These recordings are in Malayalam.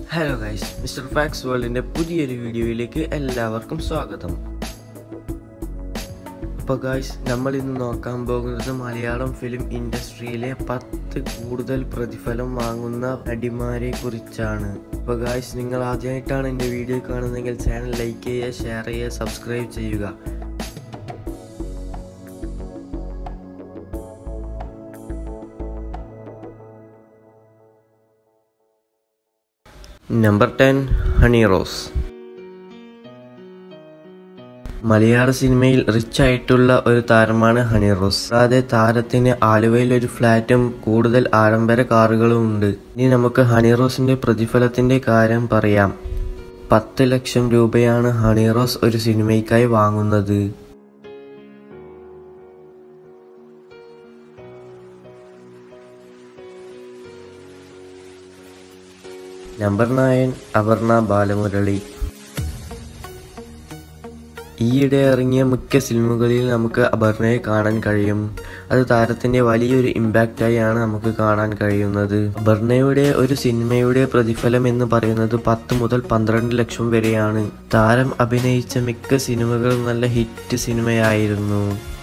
ഹലോ ഗൈസ് മിസ്റ്റർ ഫാക്സ് വേൾഡിൻ്റെ പുതിയൊരു വീഡിയോയിലേക്ക് എല്ലാവർക്കും സ്വാഗതം അപ്പോൾ ഗൈസ് നമ്മൾ ഇന്ന് നോക്കാൻ പോകുന്നത് മലയാളം ഫിലിം ഇൻഡസ്ട്രിയിലെ പത്ത് കൂടുതൽ പ്രതിഫലം വാങ്ങുന്ന നടിമാരെ കുറിച്ചാണ് അപ്പോൾ ഗൈസ് നിങ്ങൾ ആദ്യമായിട്ടാണ് എൻ്റെ വീഡിയോ കാണുന്നതെങ്കിൽ ചാനൽ ലൈക്ക് ചെയ്യുക ഷെയർ ചെയ്യുക സബ്സ്ക്രൈബ് ചെയ്യുക നമ്പർ ടെൻ ഹണി റോസ് മലയാള സിനിമയിൽ റിച്ച് ആയിട്ടുള്ള ഒരു താരമാണ് ഹണി റോസ് കൂടാതെ താരത്തിന് ആലുവയിൽ ഒരു ഫ്ലാറ്റും കൂടുതൽ ആഡംബര കാറുകളും ഉണ്ട് ഇനി നമുക്ക് ഹണി റോസിന്റെ പ്രതിഫലത്തിന്റെ കാര്യം പറയാം പത്ത് ലക്ഷം രൂപയാണ് ഹണി റോസ് ഒരു സിനിമയ്ക്കായി വാങ്ങുന്നത് നമ്പർ നയൻ അപർണ ബാലമുരളി ഈയിടെ ഇറങ്ങിയ മിക്ക സിനിമകളിൽ നമുക്ക് അപർണയെ കാണാൻ കഴിയും അത് താരത്തിന്റെ വലിയൊരു ഇമ്പാക്റ്റായാണ് നമുക്ക് കാണാൻ കഴിയുന്നത് അപർണയുടെ ഒരു സിനിമയുടെ പ്രതിഫലം എന്ന് പറയുന്നത് പത്ത് മുതൽ പന്ത്രണ്ട് ലക്ഷം വരെയാണ് താരം അഭിനയിച്ച മിക്ക സിനിമകളും നല്ല ഹിറ്റ് സിനിമയായിരുന്നു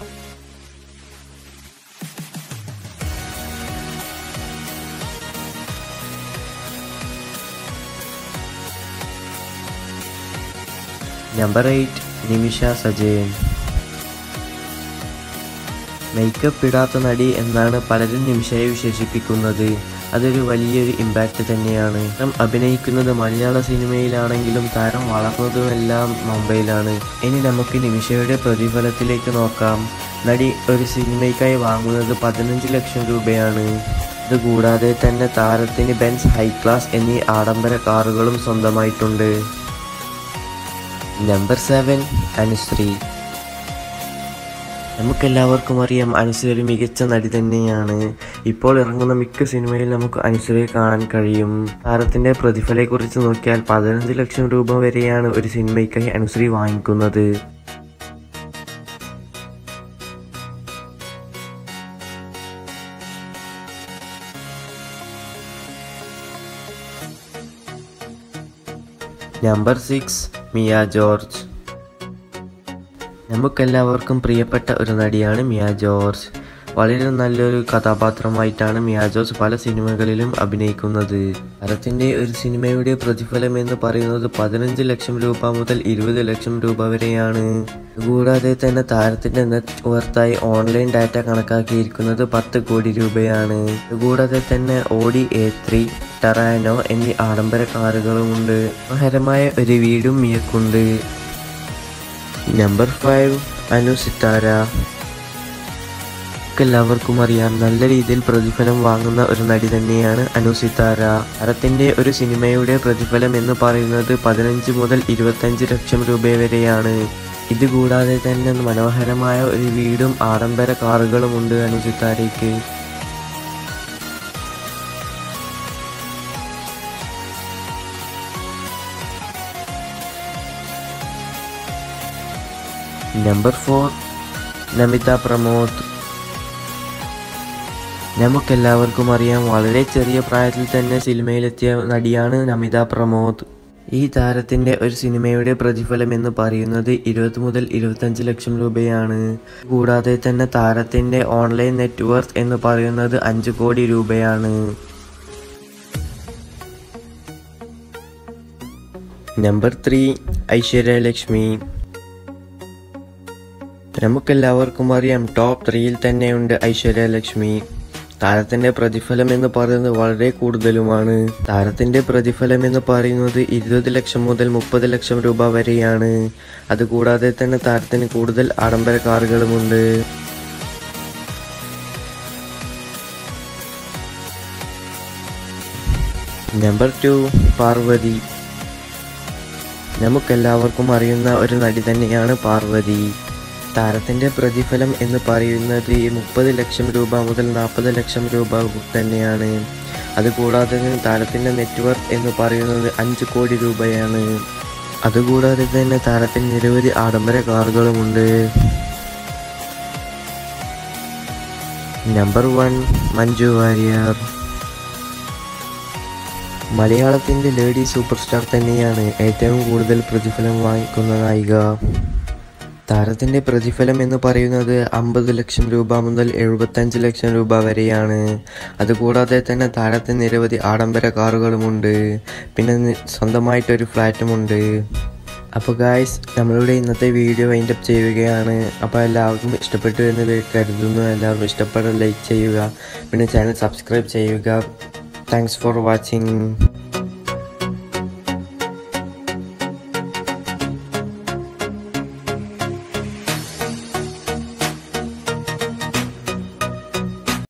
number eight Nimisha Sajayan makeup ഇടാത്ത നടി എന്നാണ് പലരും നിമിഷയെ വിശേഷിപ്പിക്കുന്നത് അതൊരു വലിയൊരു ഇമ്പാക്റ്റ് തന്നെയാണ് താരം അഭിനയിക്കുന്നത് മലയാള സിനിമയിലാണെങ്കിലും താരം വളർന്നതുമെല്ലാം മുംബൈയിലാണ് ഇനി നമുക്ക് നിമിഷയുടെ പ്രതിഫലത്തിലേക്ക് നോക്കാം നടി ഒരു സിനിമയ്ക്കായി വാങ്ങുന്നത് പതിനഞ്ച് ലക്ഷം രൂപയാണ് ഇതുകൂടാതെ തന്നെ താരത്തിന് ബെൻസ് ഹൈ ക്ലാസ് എന്നീ ആഡംബര കാറുകളും സ്വന്തമായിട്ടുണ്ട് നമ്പർ സെവൻ അനുശ്രീ നമുക്കെല്ലാവർക്കും അറിയാം അനുശ്രീ ഒരു മികച്ച നടി തന്നെയാണ് ഇപ്പോൾ ഇറങ്ങുന്ന മിക്ക സിനിമയിൽ നമുക്ക് അനുശ്രീയെ കാണാൻ കഴിയും താരത്തിന്റെ പ്രതിഫലത്തെക്കുറിച്ച് നോക്കിയാൽ പതിനഞ്ച് ലക്ഷം രൂപ വരെയാണ് ഒരു സിനിമയ്ക്കായി അനുശ്രീ വാങ്ങിക്കുന്നത് നമ്പർ സിക്സ് മിയ ജോർജ് നമുക്കെല്ലാവർക്കും പ്രിയപ്പെട്ട ഒരു നടിയാണ് മിയ ജോർജ് വളരെ നല്ലൊരു കഥാപാത്രമായിട്ടാണ് മിയ ജോർജ് പല സിനിമകളിലും അഭിനയിക്കുന്നത് താരത്തിന്റെ ഒരു സിനിമയുടെ പ്രതിഫലം എന്ന് പറയുന്നത് പതിനഞ്ച് ലക്ഷം രൂപ മുതൽ ഇരുപത് ലക്ഷം രൂപ വരെയാണ് കൂടാതെ തന്നെ താരത്തിന്റെ നെറ്റ് വർത്തായി ഓൺലൈൻ ഡാറ്റ കണക്കാക്കിയിരിക്കുന്നത് പത്ത് കോടി രൂപയാണ് കൂടാതെ തന്നെ ഓഡി എ ത്രീ ടെറാനോ എന്നീ ആഡംബര കാറുകളുമുണ്ട് മനോഹരമായ ഒരു വീടും മിയക്കുണ്ട് നമ്പർ ഫൈവ് അനു സിത്താര എല്ലാവർക്കും അറിയാം നല്ല രീതിയിൽ പ്രതിഫലം വാങ്ങുന്ന ഒരു നടി തന്നെയാണ് അനു സിത്താര താരത്തിന്റെ ഒരു സിനിമയുടെ പ്രതിഫലം എന്ന് പറയുന്നത് പതിനഞ്ച് മുതൽ ഇരുപത്തഞ്ച് ലക്ഷം രൂപ വരെയാണ് ഇതുകൂടാതെ തന്നെ മനോഹരമായ ഒരു വീടും ആഡംബര കാറുകളും ഉണ്ട് അനു സിത്താരയ്ക്ക് നമ്പർ ഫോർ നമിത പ്രമോദ് നമുക്കെല്ലാവർക്കും അറിയാം വളരെ ചെറിയ പ്രായത്തിൽ തന്നെ സിനിമയിലെത്തിയ നടിയാണ് നമിത പ്രമോദ് ഈ താരത്തിന്റെ ഒരു സിനിമയുടെ പ്രതിഫലം എന്ന് പറയുന്നത് ഇരുപത് മുതൽ ഇരുപത്തഞ്ച് ലക്ഷം രൂപയാണ് കൂടാതെ തന്നെ താരത്തിന്റെ ഓൺലൈൻ നെറ്റ്വർത്ത് എന്ന് പറയുന്നത് അഞ്ച് കോടി രൂപയാണ് നമ്പർ ത്രീ ഐശ്വര്യ ലക്ഷ്മി നമുക്കെല്ലാവർക്കും അറിയാം ടോപ്പ് ത്രീയിൽ തന്നെയുണ്ട് ഐശ്വര്യ ലക്ഷ്മി താരത്തിന്റെ പ്രതിഫലം എന്ന് പറയുന്നത് വളരെ കൂടുതലുമാണ് താരത്തിന്റെ പ്രതിഫലം എന്ന് പറയുന്നത് ഇരുപത് ലക്ഷം മുതൽ മുപ്പത് ലക്ഷം രൂപ വരെയാണ് അതുകൂടാതെ തന്നെ താരത്തിന് കൂടുതൽ ആഡംബര കാറുകളുമുണ്ട് നമ്പർ ടു പാർവതി നമുക്കെല്ലാവർക്കും അറിയുന്ന ഒരു നടി തന്നെയാണ് പാർവതി താരത്തിന്റെ പ്രതിഫലം എന്ന് പറയുന്നത് മുപ്പത് ലക്ഷം രൂപ മുതൽ നാൽപ്പത് ലക്ഷം രൂപ തന്നെയാണ് അതുകൂടാതെ തന്നെ താരത്തിന്റെ നെറ്റ്വർക്ക് എന്ന് പറയുന്നത് അഞ്ച് കോടി രൂപയാണ് അതുകൂടാതെ തന്നെ താരത്തിന് നിരവധി ആഡംബര കാറുകളുമുണ്ട് നമ്പർ വൺ മഞ്ജു വാര്യർ മലയാളത്തിൻ്റെ ലേഡി സൂപ്പർ സ്റ്റാർ തന്നെയാണ് ഏറ്റവും കൂടുതൽ പ്രതിഫലം വാങ്ങിക്കുന്ന നായിക താരത്തിൻ്റെ പ്രതിഫലം എന്ന് പറയുന്നത് അമ്പത് ലക്ഷം രൂപ മുതൽ എഴുപത്തഞ്ച് ലക്ഷം രൂപ വരെയാണ് അതുകൂടാതെ തന്നെ താരത്തിന് നിരവധി ആഡംബര കാറുകളുമുണ്ട് പിന്നെ നി- സ്വന്തമായിട്ടൊരു ഫ്ലാറ്റുമുണ്ട് അപ്പോൾ ഗായ്സ് നമ്മളുടെ ഇന്നത്തെ വീഡിയോ വൈൻഡപ്പ് ചെയ്യുകയാണ് അപ്പോൾ എല്ലാവർക്കും ഇഷ്ടപ്പെട്ടു എന്ന് കരുതുന്നു എല്ലാവർക്കും ഇഷ്ടപ്പെട്ട ലൈക്ക് ചെയ്യുക പിന്നെ ചാനൽ സബ്സ്ക്രൈബ് ചെയ്യുക താങ്ക്സ് ഫോർ വാച്ചിങ്